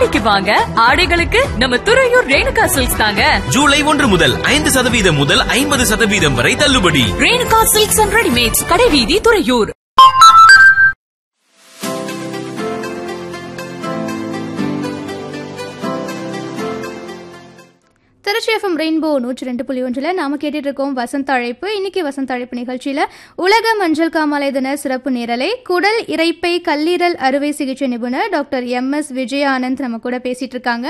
ஆடிக்கு வாங்க ஆடைகளுக்கு நம்ம துறையூர் ரேணுகா சில்க்ஸ் தாங்க ஜூலை ஒன்று முதல் ஐந்து சதவீதம் முதல் ஐம்பது சதவீதம் வரை தள்ளுபடி ரேணுகா சில்க்ஸ் அண்ட் ரெடிமேட்ஸ் கடைவீதி துறையூர் திருச்சி எஃப்எம் ரெயின்போ நூற்றி ரெண்டு புள்ளி ஒன்றில் நாம கேட்டுட்டு இருக்கோம் வசந்த அழைப்பு இன்னைக்கு வசந்த அழைப்பு நிகழ்ச்சியில் உலக மஞ்சள் காமாலை தின சிறப்பு நேரலை குடல் இரைப்பை கல்லீரல் அறுவை சிகிச்சை நிபுணர் டாக்டர் எம் எஸ் விஜயானந்த் நம்ம கூட பேசிட்டு இருக்காங்க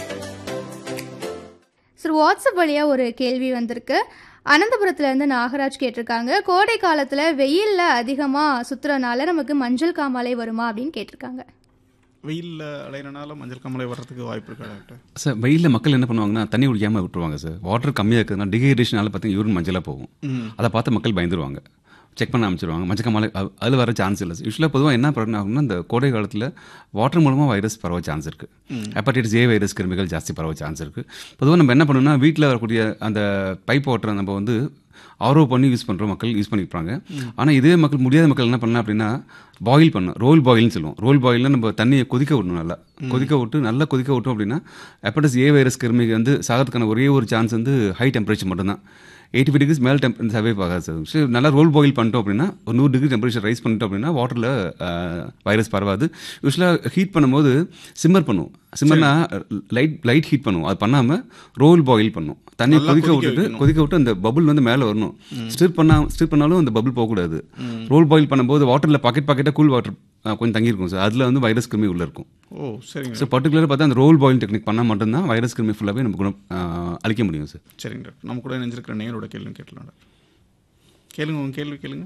சார் வாட்ஸ்அப் வழியாக ஒரு கேள்வி வந்திருக்கு அனந்தபுரத்துலேருந்து நாகராஜ் கேட்டிருக்காங்க கோடை காலத்தில் வெயிலில் அதிகமாக சுற்றுறனால நமக்கு மஞ்சள் காமாலை வருமா அப்படின்னு கேட்டிருக்காங்க வெயிலில் அலையிறனால மஞ்சள் காமலை வர்றதுக்கு வாய்ப்பு இருக்கா டாக்டர் சார் வெயிலில் மக்கள் என்ன பண்ணுவாங்கன்னா தண்ணி குடிக்காமல் விட்டுருவாங்க சார் வாட்டர் கம்மியாக இருக்கிறதுனால டிஹைட்ரேஷனால பார்த்தீங்கன்னா யூரின் மஞ்சளாக போகும் அதை பார்த்து மக்கள் பயந்துருவாங்க செக் பண்ண அமைச்சிருவாங்க மஞ்சள் காமாலை அது- அதில் வர சான்ஸ் இல்லை யூஸ்வலாக பொதுவாக என்ன பிரச்சனை ஆகும்னா இந்த கோடை காலத்தில் வாட்டர் மூலமாக வைரஸ் பரவ சான்ஸ் இருக்குது ஹெப்படைட்டிஸ் ஏ வைரஸ் கிருமிகள் ஜாஸ்தி பரவ சான்ஸ் இருக்குது பொதுவாக நம்ம என்ன பண்ணணும்னா வீட்டில் வரக்கூடிய அந்த பைப் வாட்டரை நம்ம வந்து ஆர்ஓ பண்ணி யூஸ் பண்ணுறோம் மக்கள் யூஸ் பண்ணிப்பாங்க ஆனால் இதே மக்கள் முடியாத மக்கள் என்ன பண்ணலாம் அப்படின்னா பாயில் பண்ணும் ரோல் பாயில்னு சொல்லுவோம் ரோல் பாயிலில் நம்ம தண்ணியை கொதிக்க விடணும் நல்லா கொதிக்க விட்டு நல்லா கொதிக்க விட்டோம் அப்படின்னா ஹெப்படைட்டிஸ் ஏ வைரஸ் கிருமிக்கு வந்து சாகிறதுக்கான ஒரே ஒரு சான்ஸ் வந்து ஹை டெம்பரேச்சர் மட்டும்தான் எயிட்டி ஃபைவ் டிகிரிஸ் மேல் டெம்ப் சர்வே ஆகாது சார் ஸோ நல்லா ரோல் பாயில் பண்ணிட்டோம் அப்படின்னா ஒரு நூறு டிகிரி டெம்பரேச்சர் ரைஸ் பண்ணிட்டோம் அப்படின்னா வாட்டரில் வைரஸ் பரவாது யூஸ்வலாக ஹீட் பண்ணும்போது சிம்மர் பண்ணுவோம் சிம்மர்னா லைட் லைட் ஹீட் பண்ணுவோம் அது பண்ணாமல் ரோல் பாயில் பண்ணும் தண்ணியை நல்லா கொதிக்க கொதிக்க விட்டுட்டு வைக்கணும். கொதிக்க விட்டு அந்த பபுள் வந்து மேலே வரணும் ஸ்டிர் பண்ணா ஸ்டிர் பண்ணாலும் அந்த பபுள் போகக்கூடாது ரோல் பாயில் பண்ணும்போது வாட்டரில் பாக்கெட் பாக்கெட்டாக கூல் வாட்டர் கொஞ்சம் தங்கியிருக்கும் சார் அதில் வந்து வைரஸ் கிருமி உள்ளே இருக்கும் ஓ சரிங்க ஸோ பர்டிகுலராக பார்த்தா அந்த ரோல் பாயில் டெக்னிக் பண்ணால் மட்டும்தான் வைரஸ் கிருமி ஃபுல்லாகவே நம்ம குணம் ஆஹ், அழிக்க முடியும் சார் சரிங்க டாக்டர் நம்ம கூட நெஞ்சிருக்கிற நேயரோட கேள்வி கேட்கலாம் டாக்டர் கேளுங்க உங்க கேள்வி கேளுங்க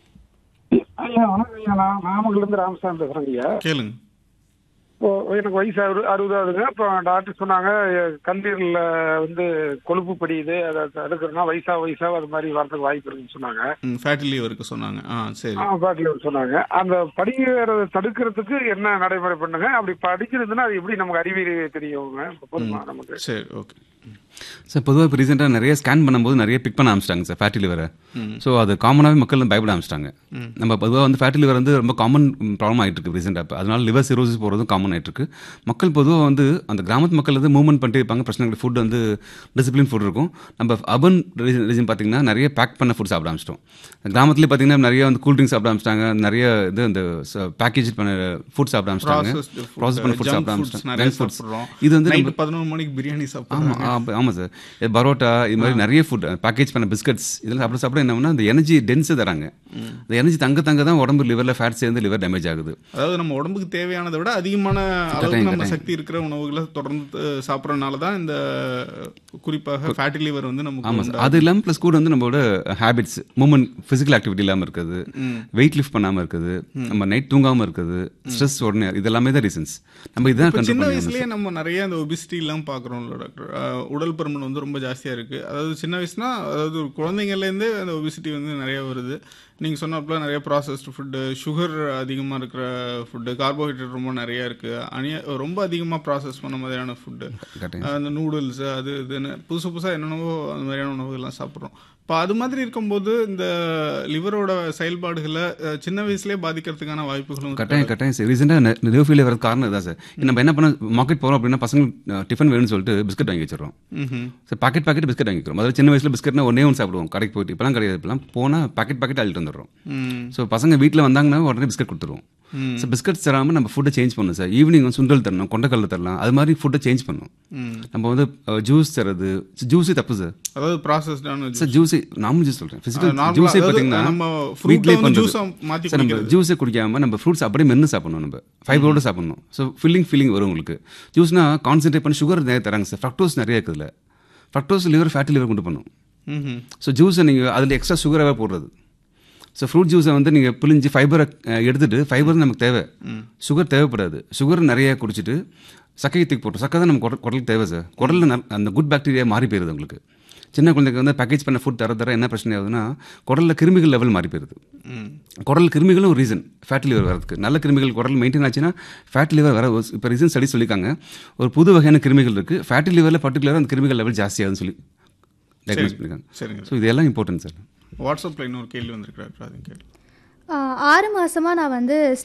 ஐயா வணக்கம் ஐயா நான் நாமக்கல்லேருந்து ராமசாமி பேசுகிறேங்க ஐயா கேளுங்க இப்போ எனக்கு வயசு அறு அறுபதாவதுங்க இப்போ டாக்டர் சொன்னாங்க எ- கல்லீரல்ல வந்து கொழுப்பு படியுது அதை தடுக்கிறதுனா வயசா வயசா அது மாதிரி வரதுக்கு வாய்ப்பு இருக்குன்னு சொன்னாங்க ம் ஃபேட்டி லிவருக்கு சொன்னாங்க ஆ சரி ஆ பாட்டில் சொன்னாங்க அந்த படிக்கிறத தடுக்கிறதுக்கு என்ன நடைமுறை பண்ணுங்க அப்படி படிக்கிறதுன்னா அது எப்படி நமக்கு அறிவியல் தெரியுங்க இப்ப போதுமா நமக்கு சரி ஓகே சார் பொதுவாக இப்போ ரீசெண்டாக நிறைய ஸ்கேன் பண்ணும்போது நிறைய பிக் பண்ண ஆரம்பிச்சிட்டாங்க சார் ஃபேட்டி லிவரை ஸோ அது காமனாகவே மக்கள் வந்து பயப்பட ஆரம்பிச்சிட்டாங்க நம்ம பொதுவாக வந்து ஃபேட்டி லிவர் வந்து ரொம்ப காமன் ப்ராப்ளம் ஆகிட்டு இருக்கு ரீசெண்டாக இப்போ அதனால லிவர் சிரோசிஸ் போகிறதும் காமன் ஆகிட்டு இருக்கு மக்கள் பொதுவாக வந்து அந்த கிராமத்து மக்கள் வந்து மூவ்மெண்ட் பண்ணிட்டு இருப்பாங்க பிரச்சனை இல்லை ஃபுட் வந்து டிசிப்ளின் ஃபுட் இருக்கும் நம்ம அர்பன் ரீஜன் பார்த்தீங்கன்னா நிறைய பேக் பண்ண ஃபுட் சாப்பிட ஆரம்பிச்சிட்டோம் கிராமத்துலேயே பார்த்தீங்கன்னா நிறைய வந்து கூல் ட்ரிங்க்ஸ் சாப்பிட ஆரம்பிச்சிட்டாங்க நிறைய இது அந்த பேக்கேஜ் பண்ண ஃபுட் சாப்பிட ஆரம்பிச்சிட்டாங்க Processed food, ப்ராசஸ் பண்ண ஃபுட் junk சாப்பிட foods ஆரம்பிச்சிட்டாங்க நிறைய junk foods. சாப்பிடுறோம். இது வந்து நைட்டு நம்ம பதினொரு மணிக்கு பிரியாணி ஆமாம் சாப்பிடுறாங்க ஆமாம் சார் இது பரோட்டா இது மாதிரி நிறைய ஃபுட் பேக்கேஜ் பண்ண பிஸ்கட்ஸ் இதெல்லாம் சாப்பிட சாப்பிட என்னன்னா அந்த எனர்ஜி டென்ஸை தராங்க அந்த எனர்ஜி தங்க தங்க தான் உடம்பு லிவரில் ஃபேட் சேர்ந்து லிவர் டேமேஜ் ஆகுது அதாவது நம்ம உடம்புக்கு தேவையானதை விட அதிகமான அளவுக்கு நம்ம சக்தி இருக்கிற உணவுகளை தொடர்ந்து சாப்பிட்றதுனால தான் இந்த குறிப்பாக ஃபேட்டி லிவர் வந்து நமக்கு ஆமாம் சார் அது இல்லாமல் ப்ளஸ் கூட வந்து நம்மளோட ஹேபிட்ஸ் மூமெண்ட் ஃபிசிக்கல் ஆக்டிவிட்டி இல்லாமல் இருக்குது வெயிட் லிஃப்ட் பண்ணாமல் இருக்குது நம்ம நைட் தூங்காமல் இருக்குது ஸ்ட்ரெஸ் உடனே இது எல்லாமே தான் ரீசன்ஸ் நம்ம இதுதான் இப்போ கண்ட்ரோல் சின்ன பண்ணி வயசுலயே நம்ம நிறைய அந்த ஒபிசிட்டி எல்லாம் பார்க்குறோம்ல டாக்டர் அஹ் உடல் பருமன் வந்து ரொம்ப ஜாஸ்தியா இருக்கு அதாவது சின்ன வயசுனா அதாவது ஒரு குழந்தைங்கள்லேருந்தே அந்த ஒபிசிட்டி வந்து நிறைய வருது நீங்க சொன்னாப்புல நிறைய ப்ராசஸ்டு ஃபுட்டு சுகர் அதிகமா இருக்கிற ஃபுட்டு கார்போஹைட்ரேட் ரொம்ப நிறைய இருக்கு அணிய ரொம்ப அதிகமா ப்ராசஸ் பண்ண மாதிரியான ஃபுட்டு கரெக்டாக அந்த நூடுல்ஸ் அது இதுன்னு புதுசு புதுசா என்னென்னவோ அந்த மாதிரியான உணவுகள்லாம் சாப்பிட்றோம் இப்போ அது மாதிரி இருக்கும்போது இந்த லிவரோட செயல்பாடுகளை அஹ், சின்ன வயசுலயே பாதிக்கிறதுக்கான வாய்ப்புகளும் இருக்கு. கட்டாயம் கட்டாயம் சார் ரீசெண்டாக லிவர் ஃபெயிலியர் வரது காரணம் தான் சார் நம்ம என்ன பண்ண மார்க்கெட் போகிறோம் அப்படின்னா பசங்க டிஃபன் வேணும்னு சொல்லிட்டு பிஸ்கட் வாங்கி வச்சிடறோம் ம்ஹும். சார் பாக்கெட் பாக்கெட் பிஸ்கட் வாங்கிக்கிறோம் அதாவது சின்ன வயசில் பிஸ்கட்னா ஒன்றே ஒன்று சாப்பிடுவோம் கடைக்கு போயிட்டு இப்போலாம் கிடையாது இப்போலாம் போனால் பாக்கெட் பாக்கெட் அள்ளிட்டு வந்துடுறோம் ம் ஸோ பசங்க வீட்டில் வந்தாங்கன்னா உடனே பிஸ்கட் கொடுத்துருவோம் ஸோ பிஸ்கட் தராமல் நம்ம ஃபுட்டை சேஞ்ச் பண்ணணும் சார் ஈவினிங் வந்து சுண்டல் தரணும் கொண்டக்கடலை தரலாம் அது மாதிரி ஃபுட்டை சேஞ்ச் பண்ணணும் நம்ம வந்து ஜூஸ் தரது ஜூஸே தப்பு சார் அதாவது ப்ராசஸ்டான சார் ஜூஸே நார்மல் ஜூஸ் சொல்கிறேன் ஃபிசிக்கல் normal- ஜூஸே அதாவது பார்த்தீங்கன்னா நம்ம fruit வீட்லேயே வந்து பண்ணுறது juice ஆ மாத்தி சார் நம்ம குடிக்கிறது. ஜூஸே குடிக்காம நம்ம ஃப்ரூட்ஸ் அப்படியே மென்று சாப்பிடணும் நம்ம ஃபைபரோட சாப்பிடணும் ஸோ ஃபில்லிங் ஃபீலிங் வரும் உங்களுக்கு ஜூஸ்னா கான்சென்ட்ரேட் பண்ணி சுகர் நிறைய தராங்க சார் ஃப்ரக்டோஸ் நிறைய இருக்குதுல ஃப்ரக்டோஸ் லிவர் ஃபேட்டி லிவர் கொண்டு பண்ணும் ம்ஹும். ஸோ ஜூஸை நீங்கள் அதில் எக்ஸ்ட்ரா சுகராகவே போடுறது ஸோ ஃப்ரூட் ஜூஸை வந்து நீங்கள் பிழிஞ்சு ஃபைபரை எடுத்துட்டு ஃபைபர் நமக்கு தேவை சுகர் தேவைப்படாது சுகர் நிறைய குடிச்சிட்டு சக்கையை தூக்கி போட்டோம் சக்கை தான் நம்ம குடல் குடலுக்கு தேவை சார் குடலில் நல்- அந்த குட் பாக்டீரியா மாறி போயிருது உங்களுக்கு சின்ன குழந்தைக்கு வந்து பேக்கேஜ் பண்ண ஃபுட் தர தர என்ன பிரச்சனை ஆகுதுன்னா குடலில் கிருமிகள் லெவல் மாறி போயிருது குடல் கிருமிகளும் ஒரு ரீசன் ஃபேட் லிவர் வரதுக்கு நல்ல கிருமிகள் குடல் மெயின்டைன் ஆச்சுன்னா ஃபேட் லிவர் வர இப்போ ரீசன் ஸ்டடி சொல்லியிருக்காங்க ஒரு புது வகையான கிருமிகள் இருக்குது ஃபேட்டி லிவரில் பர்டிகுலராக அந்த கிருமிகள் லெவல் ஜாஸ்தியாகுதுன்னு சொல்லி டயக்னோஸ் பண்ணியிருக்காங்க சரிங்க ஸோ இதெல்லாம் இம்பார்ட்டன்ட் சார் வாட்ஸ்அப்பில் இன்னொரு கேள்வி வந்திருக்கிறாரு அது கேள்வி ஆஹ் ஆறு மாசமா நான் வந்து